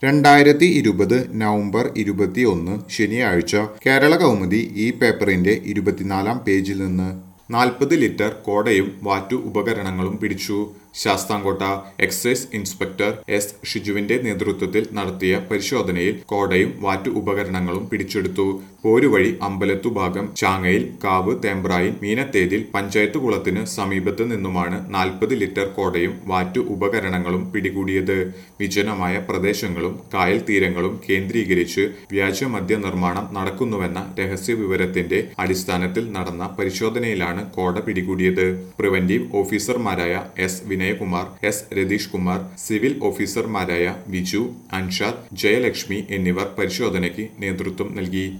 രണ്ടായിരത്തി ഇരുപത് നവംബർ ഇരുപത്തിയൊന്ന് ശനിയാഴ്ച കേരള കൗമുദി ഈ പേപ്പറിന്റെ ഇരുപത്തിനാലാം പേജിൽ നിന്ന് നാൽപ്പത് ലിറ്റർ കോടയും വാറ്റു ഉപകരണങ്ങളും പിടിച്ചു ശാസ്താംകോട്ട എക്സൈസ് ഇൻസ്പെക്ടർ എസ് ഷിജുവിന്റെ നേതൃത്വത്തിൽ നടത്തിയ പരിശോധനയിൽ കോടയും വാറ്റു ഉപകരണങ്ങളും പിടിച്ചെടുത്തു പോരുവഴി അമ്പലത്തു ഭാഗം ചാങ്ങയിൽ കാവ് തേമ്പ്രായിൽ മീനത്തേതിൽ പഞ്ചായത്ത് കുളത്തിന് സമീപത്ത് നിന്നുമാണ് നാൽപ്പത് ലിറ്റർ കോടയും വാറ്റു ഉപകരണങ്ങളും പിടികൂടിയത് വിജനമായ പ്രദേശങ്ങളും കായൽ തീരങ്ങളും കേന്ദ്രീകരിച്ച് വ്യാജ മദ്യ നിർമ്മാണം നടക്കുന്നുവെന്ന രഹസ്യ വിവരത്തിന്റെ അടിസ്ഥാനത്തിൽ നടന്ന പരിശോധനയിലാണ് കോട പിടികൂടിയത് പ്രിവന്റീവ് ഓഫീസർമാരായ S Vinayakumar S Ratheesh Kumar civil ഓഫീസർമാരായ വിജു അൻഷാദ് ജയലക്ഷ്മി എന്നിവർ പരിശോധനയ്ക്ക് നേതൃത്വം നൽകി